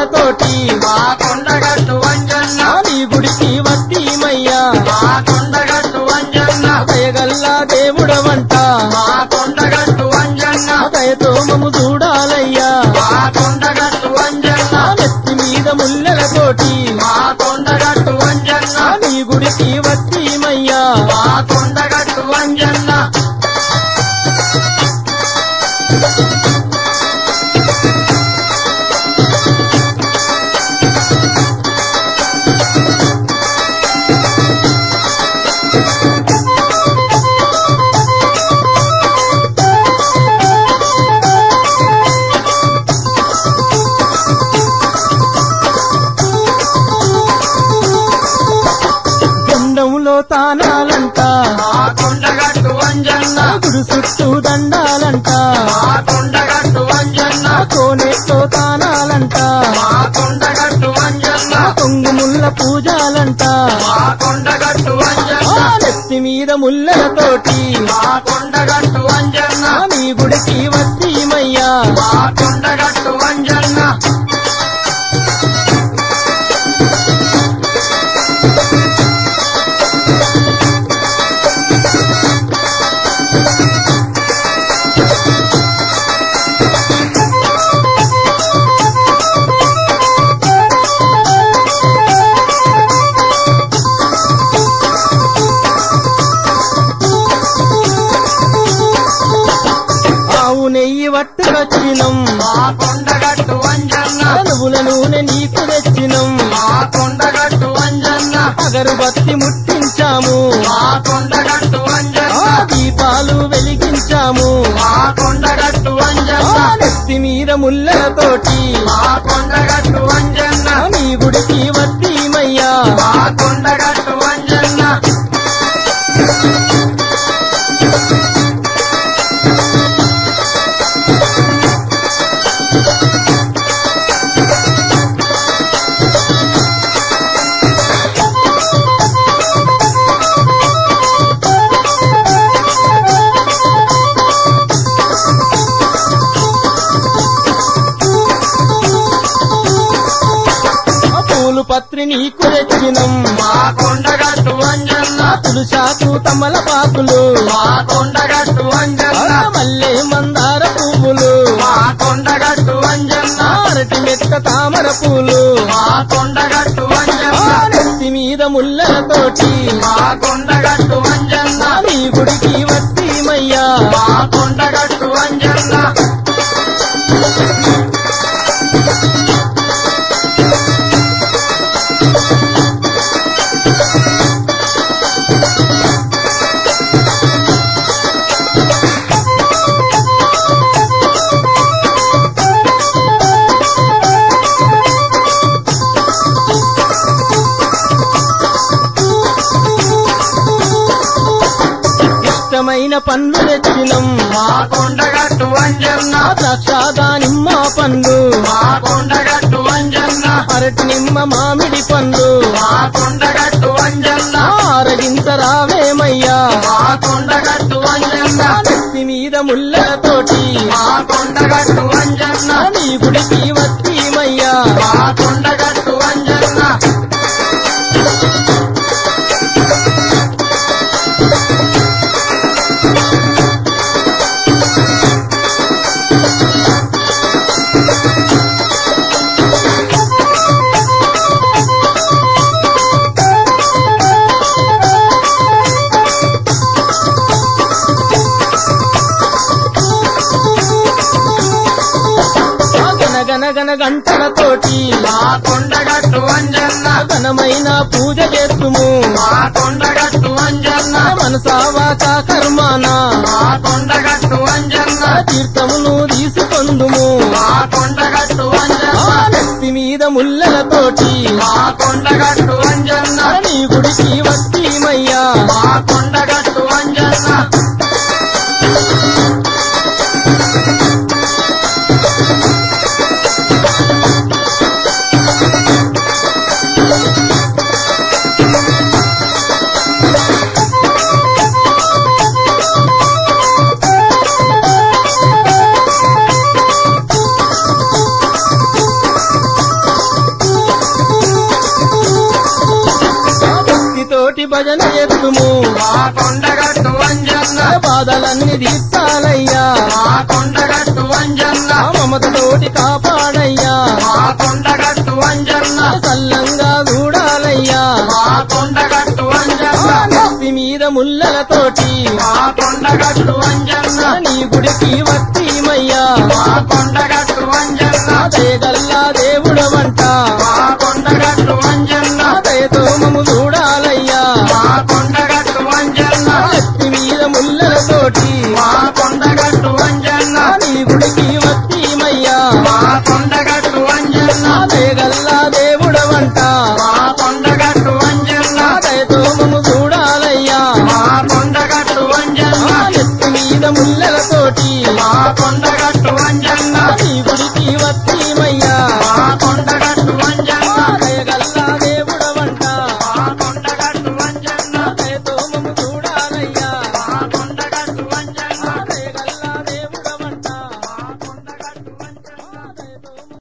ముల్లలతోటి మా కొండగట్టు అంజన్న ఆ నీ గుడికి వస్తీమయ్యా మా కొండగట్టు అంజన్న దయగల్లా దేవుడవంట మా కొండగట్టు అంజన్న దయతో మము చూడాలయ్యా మా కొండగట్టు అంజన్న ఆ నెత్తి మీద ముల్లలతోటి మా కొండగట్టు అంజన్న ఆ నీ గుడికి వస్తీమయ్యా మా కొండగట్టు అంజన్న గుండంలో తానాలంట మా కొండగట్టు అంజన్న గుడి చుట్టూ దండాలంట మా కొండగట్టు అంజన్న కోనేతో తానాలంట మా కొండగట్టు అంజన్న కొంగు ముల్ల పూజాలంట మా కొండగట్టు అంజన్న ఆ నెత్తి మీద ముల్లలతోటి మా కొండగట్టు అంజన్న ఆ నీ గుడికి వస్తీమయ్యా మా కొండగట్టు అంజన్న ఆవు నెయ్యి వట్టుకొచ్చినం మా కొండగట్టు అంజన్న నువ్వుల నూనె నీకు తెచ్చినం మా కొండగట్టు అంజన్న అగరుబత్తి ముట్టించాము మా కొండగట్టు ఆ అంజన్న దీపాలు వెలిగించాము మా కొండగట్టు ఆ అంజన్న నెత్తి మీద ముల్లలతోటి మా కొండగట్టు అంజన్న ఆ నీ గుడికి వస్తీమయ్యా మా కొండగట్టు అంజన్న ఆ పూలు పత్రి నీకు తెచ్చినం మా కొండగట్టు అంజన్న తులసాకు తమలపాకులు మా కొండగట్టు అంజన్న ఆ మల్లె మందార పువ్వులు మా కొండగట్టు అంజన్న అరటి మెట్ట తామర పూలు మా కొండగట్టు ఆ అంజన్న నెత్తి మీద ముల్లలతోటి మా కొండగట్టు అంజన్న ఆ నీ గుడికి వస్తీమయ్యా మా కొండగట్టు అంజన్న ఇష్టమైన పండ్లు తెచ్చినం మా కొండగట్టు అంజన్న ఆ ద్రాక్ష దానిమ్మ పండ్లు మా కొండగట్టు అంజన్న అరటి నిమ్మ మామిడి పండ్లు మా కొండగట్టు అంజన్న ఆరగించరావేమయ్యా మా కొండగట్టు అంజన్న ఆ నెత్తి మీద ముల్లలతోటి మా కొండగట్టు అంజన్న ఆ నీ గుడికి వస్తీమయ్యా మా కొండగట్టు అంజన్న ఆ గనగన గన గంటలతోటి మా కొండగట్టు అంజన్న ఘనమైన పూజ చేస్తుము మా కొండగట్టు అంజన్న మనసావాక కర్మాన మా కొండగట్టు అంజన్న తీర్థమును తీసుకొందుము మా కొండగట్టు అంజన్న ఆ నెత్తి మీద ముల్లలతోటి మా కొండగట్టు అంజన్న ఆ నీ గుడికి వస్తీమయ్యా మా కొండగట్టు అంజన్న భజన ఎత్తుము మా కొండగట్టు అంజన్న బాధలన్నీ తీర్చాలయ్యా మా కొండగట్టు అంజన్న ఆ మమతతోటి కాపాడయ్యా మా కొండగట్టు అంజన్న చల్లంగా చూడాలయ్యా మా కొండగట్టు అంజన్న ఆ నెత్తి మీద ముల్లలతోటి మా కొండగట్టు అంజన్న నీ గుడికి వస్తీమయ్యా మా కొండగట్టు అంజన్న దయగల్లా దేవుడవంట మా కొండగట్టు అంజన్న దయతో మము చూడాలయ్యా మా కొండగట్టు అంజన్న నెత్తి మీద ముల్లలతోటి మా కొండగట్టు అంజన్న నీ గుడికి వస్తీమయ్యా మా కొండగట్టు అంజన్న దయగల్లా దేవుడవంట మా కొండగట్టు అంజన్న దయతో మము చూడాలయ్యా మా కొండగట్టు అంజన్న నెత్తి మీద ముల్లలతోటి మా కొండ